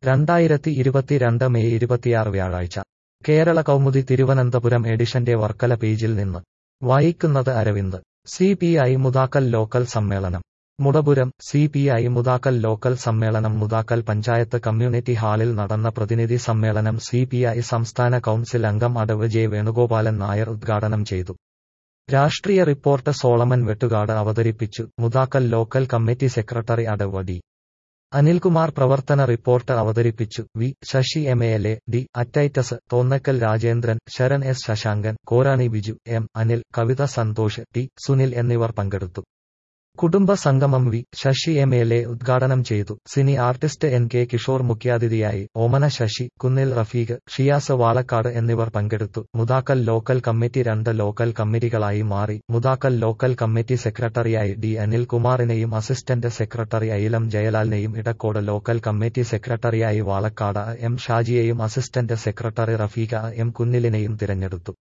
രണ്ടായിരത്തി ഇരുപത്തിരണ്ട് മെയ് ഇരുപത്തിയാറ് വ്യാഴാഴ്ച കേരള കൗമുദി തിരുവനന്തപുരം എഡിഷന്റെ വർക്കല പേജിൽ നിന്ന് വായിക്കുന്നത് Aravind C P I Muthakkal local സമ്മേളനം Mudapuram C P I Muthakkal local സമ്മേളനം മുതാക്കൽ പഞ്ചായത്ത് കമ്മ്യൂണിറ്റി ഹാളിൽ നടന്ന പ്രതിനിധി സമ്മേളനം സി പി ഐ സംസ്ഥാന കൗൺസിൽ അംഗം അടവ് ജെ വേണുഗോപാലൻ നായർ ഉദ്ഘാടനം ചെയ്തു രാഷ്ട്രീയ റിപ്പോർട്ട് സോളമൻ വെട്ടുകാട് അവതരിപ്പിച്ചു മുതാക്കൽ ലോക്കൽ കമ്മിറ്റി സെക്രട്ടറി അടവ് ഡി അനിൽകുമാർ പ്രവർത്തന റിപ്പോർട്ട് അവതരിപ്പിച്ചു V Sasi M L A D അറ്റൈറ്റസ് Thonnakkal Rajendran Sharan S Sasankan Korani Biju M Anil Kavitha Santhosh T Sunil എന്നിവർ പങ്കെടുത്തു കുടുംബ സംഗമം V Sasi M L A ഉദ്ഘാടനം ചെയ്തു cine artist N K Kishore മുഖ്യാതിഥിയായി ഓമന ശശി കുന്നിൽ റഫീഖ് ഷിയാസ് വാളക്കാട് എന്നിവർ പങ്കെടുത്തു മുതാക്കൽ ലോക്കൽ കമ്മിറ്റി രണ്ട് ലോക്കൽ കമ്മിറ്റികളായി മാറി മുതാക്കൽ ലോക്കൽ കമ്മിറ്റി സെക്രട്ടറിയായി ഡി അനിൽകുമാറിനെയും അസിസ്റ്റന്റ് സെക്രട്ടറി അയിലം ജയലാലിനെയും ഇടക്കോട് ലോക്കൽ കമ്മിറ്റി സെക്രട്ടറിയായി വാളക്കാട് എം ഷാജിയെയും അസിസ്റ്റന്റ് സെക്രട്ടറി റഫീഖ എം കുന്നിലിനെയും തിരഞ്ഞെടുത്തു